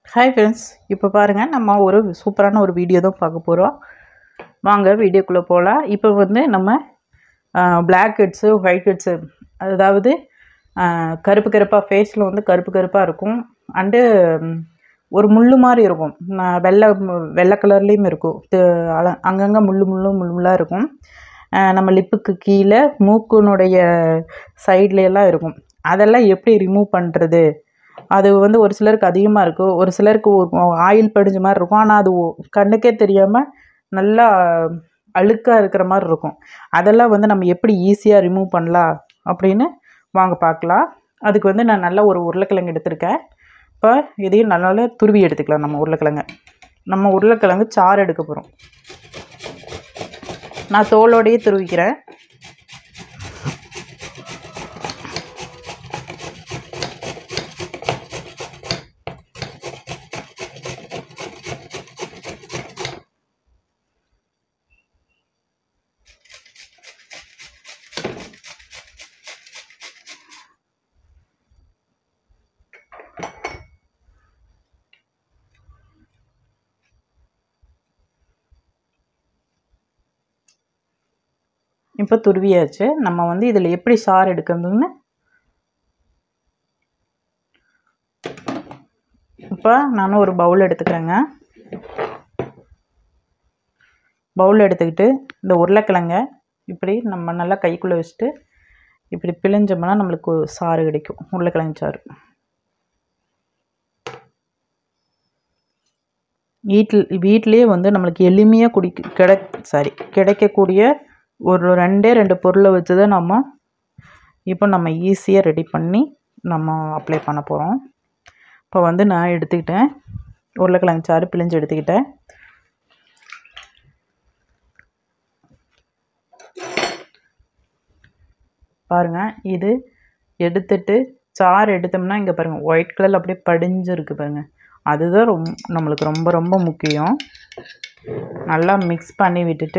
hi friends இப்போ பாருங்கள் நம்ம ஒரு சூப்பரான ஒரு வீடியோ தான் பார்க்க போகிறோம் வாங்க வீடியோக்குள்ளே போகலாம் இப்போ வந்து நம்ம பிளாக் ஹெட்ஸு ஒயிட் ஹெட்ஸு அதாவது ஆஹ், கருப்பு கருப்பாக ஃபேஸில் வந்து கருப்பு கருப்பாக இருக்கும் அண்டு ஒரு முள்ளு மாதிரி இருக்கும் நான் வெள்ளை வெள்ளை கலர்லேயும் இருக்கும் து- அல- அங்கங்கே முள்ளு முள்ளு முள்ளு முள்ளாக இருக்கும் ஆஹ், நம்ம லிப்புக்கு கீழே மூக்குனுடைய சைட்ல எல்லாம் இருக்கும் அதெல்லாம் எப்படி ரிமூவ் பண்ணுறது அது வந்து ஒரு சிலருக்கு அதிகமாக இருக்கும் ஒரு சிலருக்கு ஆயில் படிஞ்ச மாதிரி இருக்கும் ஆனால் அது ஒ- கண்ணுக்கே தெரியாமல் நல்லா அழுக்காக இருக்கிற மாதிரி இருக்கும் அதெல்லாம் வந்து நம்ம எப்படி ஈஸியாக ரிமூவ் பண்ணலாம் அப்படின்னு வாங்க பார்க்கலாம் அதுக்கு வந்து நான் நல்ல ஒரு உருளைக்கிழங்கு எடுத்திருக்கேன் இப்போ இதையும் நல்லா துருவி எடுத்துக்கலாம் நம்ம உருளைக்கிழங்க நம்ம உருளைக்கிழங்கு சாறு எடுக்க போகிறோம் நான் தோலோடையே துருவிக்கிறேன் இப்போ துருவியாச்சு நம்ம வந்து இதில் எப்படி சாறு எடுக்கிறதுன்னு இப்போ நானும் ஒரு பவுல் எடுத்துக்கிறேங்க பவுல் எடுத்துக்கிட்டு இந்த உருளைக்கிழங்க இப்படி நம்ம நல்லா கைக்குள்ளே வச்சுட்டு இப்படி பிழிஞ்சோம்னா நம்மளுக்கு ஒரு சாறு கிடைக்கும் உருளைக்கிழங்கு சாறு வீட்டில் வீட்டிலேயே வந்து நம்மளுக்கு எளிமையாக குடிக்க கிடை சாரி கிடைக்கக்கூடிய ஒரு ரெண்டே ரெண்டு பொருளை வச்சு தான் நம்ம இப்போ நம்ம ஈஸியாக ரெடி பண்ணி நம்ம அப்ளை பண்ண போகிறோம் இப்போ வந்து நான் எடுத்துக்கிட்டேன் உருளைக்கிழங்கு சாறு பிழிஞ்சு எடுத்துக்கிட்டேன் பாருங்க இது எடுத்துட்டு சாறு எடுத்தோம்னா இங்கே பாருங்கள் ஒயிட் கலரில் அப்படியே படிஞ்சிருக்கு பாருங்க அதுதான் ரொம்ப நம்மளுக்கு ரொம்ப ரொம்ப முக்கியம் நல்லா மிக்ஸ் பண்ணி விட்டுட்டு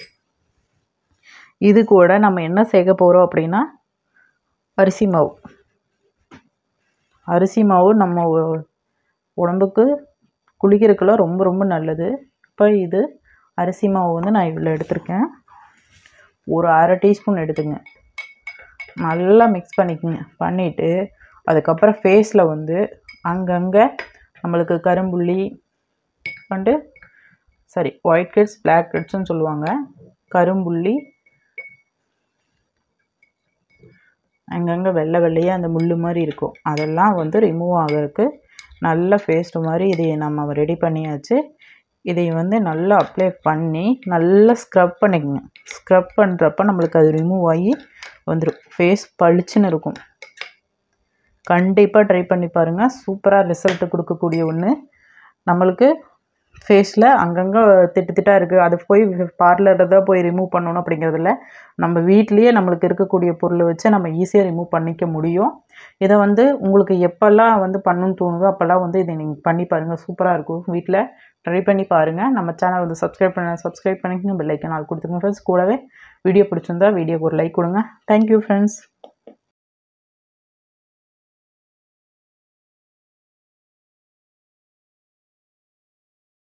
இது கூட நம்ம என்ன சேர்க்க போகிறோம் அப்படின்னா அரிசி மாவு அரிசி மாவு நம்ம உ- உடம்புக்கு குளிக்கிறதுக்கெல்லாம் ரொம்ப ரொம்ப நல்லது இப்போ இது அரிசி மாவு வந்து நான் இவ்வளோ எடுத்திருக்கேன் ஒரு அரை டீஸ்பூன் எடுத்துங்க நல்லா மிக்ஸ் பண்ணிக்கோங்க பண்ணிவிட்டு அதுக்கப்புறம் ஃபேஸில் வந்து அங்கங்கே நம்மளுக்கு கரும்புள்ளி வந்து சரி ஒயிட் ஹெட்ஸ் பிளாக் ஹெட்ஸ்னு சொல்லுவாங்க கரும்புள்ளி அங்கங்கே வெள்ளை வெள்ளையாக அந்த முள்ளு மாதிரி இருக்கும் அதெல்லாம் வந்து ரிமூவ் ஆகிறதுக்கு நல்ல பேஸ்ட் மாதிரி இதை நம்ம ரெடி பண்ணியாச்சு இதை வந்து நல்லா அப்ளை பண்ணி நல்லா ஸ்க்ரப் பண்ணிக்கோங்க ஸ்க்ரப் பண்ணுறப்ப நம்மளுக்கு அது ரிமூவ் ஆகி வந்துடும் ஃபேஸ் பளிச்சுன்னு இருக்கும் கண்டிப்பாக ட்ரை பண்ணி பாருங்கள் சூப்பராக ரிசல்ட் கொடுக்கக்கூடிய ஒன்று நம்மளுக்கு ஃபேஸில் அங்கங்கே திட்டு திட்டாக இருக்குது அது போய் பார்லரில் தான் போய் ரிமூவ் பண்ணணும் அப்படிங்கிறதில்ல நம்ம வீட்லேயே நம்மளுக்கு இருக்கக்கூடிய பொருளை வச்சு நம்ம ஈஸியாக ரிமூவ் பண்ணிக்க முடியும் இதை வந்து உங்களுக்கு எப்போல்லாம் வந்து பண்ணணும்னு தோணுதோ அப்போல்லாம் வந்து இதை நீங்கள் பண்ணி பாருங்கள் சூப்பராக இருக்கும் வீட்டில் ட்ரை பண்ணி பாருங்கள் நம்ம சேனல் வந்து சப்ஸ்கிரைப் பண்ண சப்ஸ்கிரைப் பண்ணிக்கணும் பெல் ஐக்கன் ஆள் கொடுத்துருங்க ஃப்ரெண்ட்ஸ் கூடவே வீடியோ பிடிச்சிருந்தா வீடியோக்கு ஒரு லைக் கொடுங்க தேங்க்யூ ஃப்ரெண்ட்ஸ்